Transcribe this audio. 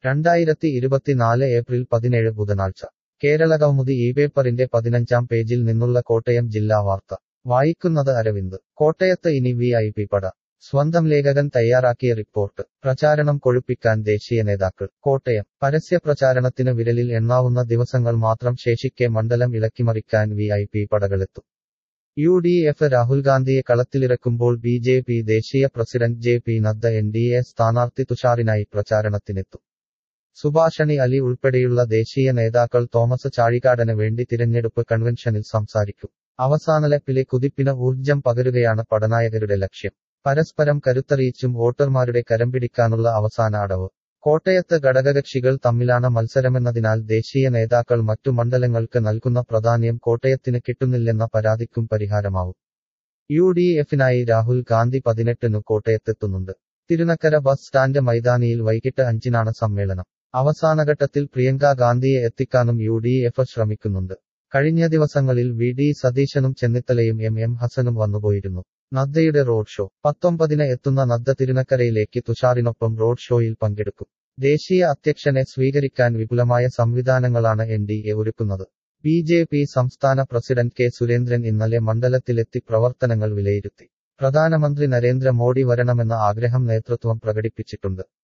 രണ്ടായിരത്തി ഇരുപത്തിനാല് ഏപ്രിൽ പതിനേഴ് ബുധനാഴ്ച കേരളകൗമുദി ഈ പേപ്പറിന്റെ പതിനഞ്ചാം പേജിൽ നിന്നുള്ള കോട്ടയം ജില്ലാ വാർത്ത വായിക്കുന്നത് അരവിന്ദ് കോട്ടയത്ത് ഇനി വി ഐ പി പട സ്വന്തം ലേഖകൻ തയ്യാറാക്കിയ റിപ്പോർട്ട് പ്രചാരണം കൊഴുപ്പിക്കാൻ ദേശീയ നേതാക്കൾ കോട്ടയം പരസ്യ പ്രചാരണത്തിന് വിരലിൽ എണ്ണാവുന്ന ദിവസങ്ങൾ മാത്രം ശേഷിക്കെ മണ്ഡലം ഇളക്കിമറിക്കാൻ വി ഐ പി പടകളെത്തും യു ഡി എഫ് രാഹുൽ ഗാന്ധിയെ കളത്തിലിറക്കുമ്പോൾ ബി ജെ പി ദേശീയ president J P Nadda N D A സ്ഥാനാർത്ഥി തുഷാറിനായി പ്രചാരണത്തിനെത്തും സുഭാഷണി അലി ഉൾപ്പെടെയുള്ള ദേശീയ നേതാക്കൾ തോമസ് ചാഴികാടന് വേണ്ടി തിരഞ്ഞെടുപ്പ് കൺവെൻഷനിൽ സംസാരിക്കും അവസാനലപ്പിലെ കുതിപ്പിന് ഊർജം പകരുകയാണ് പടനായകരുടെ ലക്ഷ്യം പരസ്പരം കരുത്തറിയിച്ചും വോട്ടർമാരുടെ കരം പിടിക്കാനുള്ള അവസാന അടവ് കോട്ടയത്ത് ഘടകകക്ഷികൾ തമ്മിലാണ് മത്സരമെന്നതിനാൽ ദേശീയ നേതാക്കൾ മറ്റു മണ്ഡലങ്ങൾക്ക് നൽകുന്ന പ്രാധാന്യം കോട്ടയത്തിന് കിട്ടുന്നില്ലെന്ന പരാതിക്കും പരിഹാരമാവും യു ഡി എഫിനായി രാഹുൽ ഗാന്ധി പതിനെട്ടിനു കോട്ടയത്തെത്തുന്നുണ്ട് തിരുനക്കര ബസ് സ്റ്റാൻഡ് മൈതാനിയിൽ വൈകിട്ട് അഞ്ചിനാണ് സമ്മേളനം അവസാനഘട്ടത്തിൽ പ്രിയങ്ക ഗാന്ധിയെ എത്തിക്കാനും യു ഡി എഫ് ശ്രമിക്കുന്നുണ്ട് കഴിഞ്ഞ ദിവസങ്ങളിൽ വി ഡി സതീശനും ചെന്നിത്തലയും എം എം ഹസനും വന്നുപോയിരുന്നു നദ്ദയുടെ റോഡ് ഷോ പത്തൊമ്പതിന് എത്തുന്ന നദ്ദ തിരുനക്കരയിലേക്ക് തുഷാറിനൊപ്പം റോഡ് ഷോയിൽ പങ്കെടുക്കും ദേശീയ അധ്യക്ഷനെ സ്വീകരിക്കാൻ വിപുലമായ സംവിധാനങ്ങളാണ് എൻ ഡി എ ഒരുക്കുന്നത് ബി ജെ പി സംസ്ഥാന പ്രസിഡന്റ് കെ സുരേന്ദ്രൻ ഇന്നലെ മണ്ഡലത്തിലെത്തി പ്രവർത്തനങ്ങൾ വിലയിരുത്തി പ്രധാനമന്ത്രി നരേന്ദ്ര മോഡി വരണമെന്ന ആഗ്രഹം നേതൃത്വം പ്രകടിപ്പിച്ചിട്ടുണ്ട്